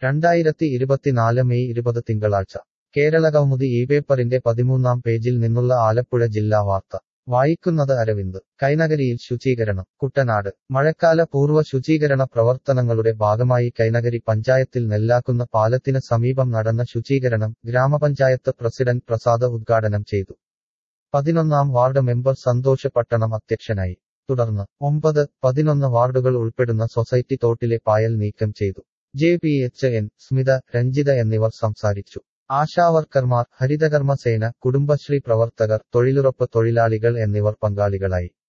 രണ്ടായിരത്തി ഇരുപത്തിനാല് മെയ് ഇരുപത് തിങ്കളാഴ്ച കേരള കൗമുദി ഈ പേപ്പറിന്റെ പതിമൂന്നാം പേജിൽ നിന്നുള്ള ആലപ്പുഴ ജില്ലാ വാർത്ത വായിക്കുന്നത് അരവിന്ദ് കൈനകരിയിൽ ശുചീകരണം കുട്ടനാട് മഴക്കാല പൂർവ്വ ശുചീകരണ പ്രവർത്തനങ്ങളുടെ ഭാഗമായി കൈനകരി പഞ്ചായത്തിൽ നെല്ലാക്കുന്ന പാലത്തിന് സമീപം നടന്ന ശുചീകരണം ഗ്രാമപഞ്ചായത്ത് പ്രസിഡന്റ് പ്രസാദ് ഉദ്ഘാടനം ചെയ്തു പതിനൊന്നാം വാർഡ് മെമ്പർ സന്തോഷ് പട്ടണം അധ്യക്ഷനായി തുടർന്ന് ഒമ്പത് പതിനൊന്ന് വാർഡുകൾ ഉൾപ്പെടുന്ന സൊസൈറ്റി തോട്ടിലെ പായൽ നീക്കം ചെയ്തു J P H N Smitha Ranjitha എന്നിവർ സംസാരിച്ചു ആശാവർക്കർമാർ ഹരിതകർമ്മസേന കുടുംബശ്രീ പ്രവർത്തകർ തൊഴിലുറപ്പ് തൊഴിലാളികൾ എന്നിവർ പങ്കാളികളായി